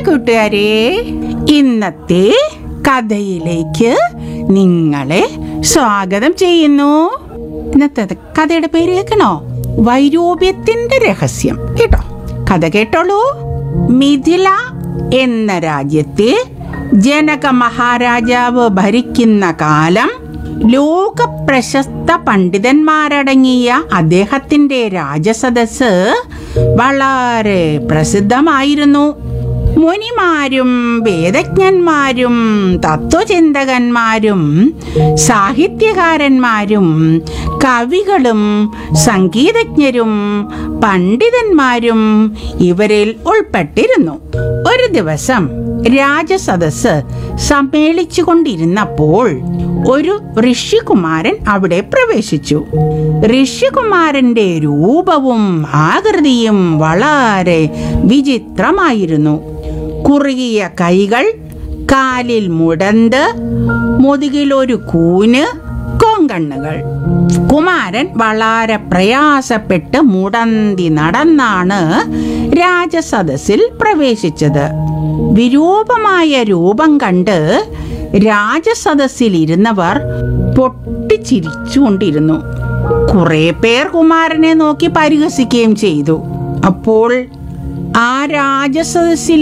കൂട്ടുകാരെ ഇന്നത്തെ കഥയിലേക്ക് നിങ്ങളെ സ്വാഗതം ചെയ്യുന്നു ഇന്നത്തെ കഥയുടെ പേര് കേൾക്കണോ വൈരൂപ്യത്തിന്റെ രഹസ്യം കേട്ടോ കഥ കേട്ടോളൂ മിഥില എന്ന രാജ്യത്തെ ജനക മഹാരാജാവ് ഭരിക്കുന്ന കാലം ലോക പ്രശസ്ത പണ്ഡിതന്മാരടങ്ങിയ അദ്ദേഹത്തിന്റെ രാജസദസ് വളരെ പ്രസിദ്ധമായിരുന്നു മുനിമാരും വേദജ്ഞന്മാരും തത്വചിന്തകന്മാരും സാഹിത്യകാരന്മാരും കവികളും സംഗീതജ്ഞരും പണ്ഡിതന്മാരും ഇവരിൽ ഉൾപ്പെട്ടിരുന്നു ഒരു ദിവസം രാജസദസ് സമ്മേളിച്ചുകൊണ്ടിരുന്നപ്പോൾ ഒരു ഋഷികുമാരൻ അവിടെ പ്രവേശിച്ചു ഋഷികുമാരന്റെ രൂപവും ആകൃതിയും വളരെ വിചിത്രമായിരുന്നു കുറുകിയ കൈകൾ കാലിൽ മുടന്ത് മുതുകിൽ ഒരു കൂന് കോങ്കണ്ണുകൾ കുമാരൻ വളരെ പ്രയാസപ്പെട്ട് മുടന്തി നടന്നാണ് രാജസദസ്സിൽ പ്രവേശിച്ചത് വിരൂപമായ രൂപം കണ്ട് രാജസദസ്സിൽ ഇരുന്നവർ പൊട്ടിച്ചിരിച്ചുകൊണ്ടിരുന്നു കുറെ പേർ കുമാരനെ നോക്കി പരിഹസിക്കുകയും ചെയ്തു അപ്പോൾ ആ രാജസദസ്സിൽ